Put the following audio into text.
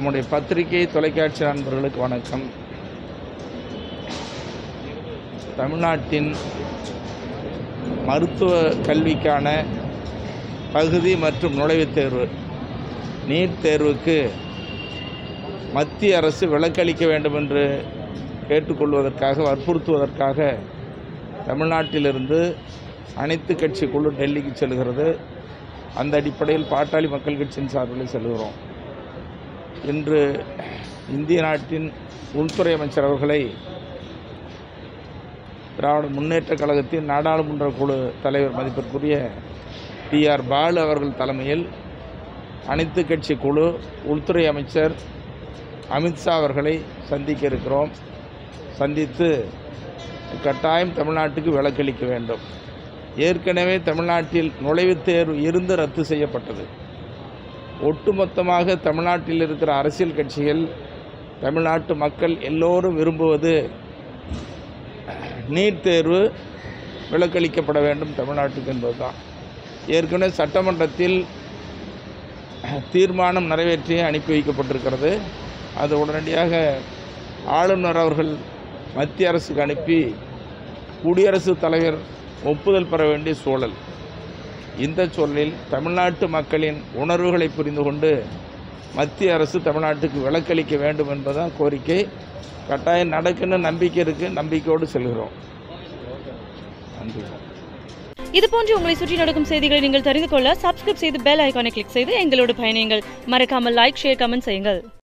நம்முடைய பத்திரிகை தொலைக்காட்சி நண்பர்களுக்கு வணக்கம் தமிழ்நாட்டின் மருத்துவ கல்விக்கான பகுதி மற்றும் நுழைவுத் தேர்வு நீட் தேர்வுக்கு மத்திய அரசு விலக்களிக்க வேண்டும் என்று கேட்டுக்கொள்வதற்காக வற்புறுத்துவதற்காக தமிழ்நாட்டிலிருந்து அனைத்து கட்சி குழு டெல்லிக்கு செல்கிறது அந்த அடிப்படையில் பாட்டாளி மக்கள் கட்சியின் சார்பில் செல்கிறோம் இன்று இந்திய நாட்டின் உள்துறை அமைச்சர் அவர்களை திராவிட முன்னேற்றக் கழகத்தின் நாடாளுமன்ற குழு தலைவர் மதிப்பிற்குரிய டி ஆர் பாலு அவர்கள் தலைமையில் அனைத்து கட்சி குழு உள்துறை அமைச்சர் அமித்ஷா அவர்களை சந்திக்க இருக்கிறோம் சந்தித்து கட்டாயம் தமிழ்நாட்டுக்கு விலக்களிக்க வேண்டும் ஏற்கனவே தமிழ்நாட்டில் நுழைவுத் தேர்வு இருந்து ரத்து செய்யப்பட்டது ஒட்டுமொத்தமாக தமிழ்நாட்டில் இருக்கிற அரசியல் கட்சிகள் தமிழ்நாட்டு மக்கள் எல்லோரும் விரும்புவது நீட் தேர்வு விலக்களிக்கப்பட வேண்டும் தமிழ்நாட்டுக்கு என்பதுதான் ஏற்கனவே சட்டமன்றத்தில் தீர்மானம் நிறைவேற்றி அனுப்பி வைக்கப்பட்டிருக்கிறது அது உடனடியாக ஆளுநர் அவர்கள் மத்திய அரசுக்கு அனுப்பி குடியரசுத் தலைவர் ஒப்புதல் பெற வேண்டிய சூழல் இந்த சூழலில் தமிழ்நாட்டு மக்களின் உணர்வுகளை புரிந்து கொண்டு மத்திய அரசு தமிழ்நாட்டுக்கு விலக்களிக்க வேண்டும் என்பதுதான் கோரிக்கை கட்டாயம் நடக்குன்னு நம்பிக்கை இருக்குது நம்பிக்கையோடு செல்கிறோம் நன்றி இது போன்று உங்களை சுற்றி நடக்கும் செய்திகளை நீங்கள் தெரிந்து கொள்ள சப்ஸ்கிரைப் செய்து பெல் ஐகானை கிளிக் செய்து எங்களோடு பயணியுங்கள் மறக்காமல் லைக் ஷேர் கமெண்ட் செய்யுங்கள்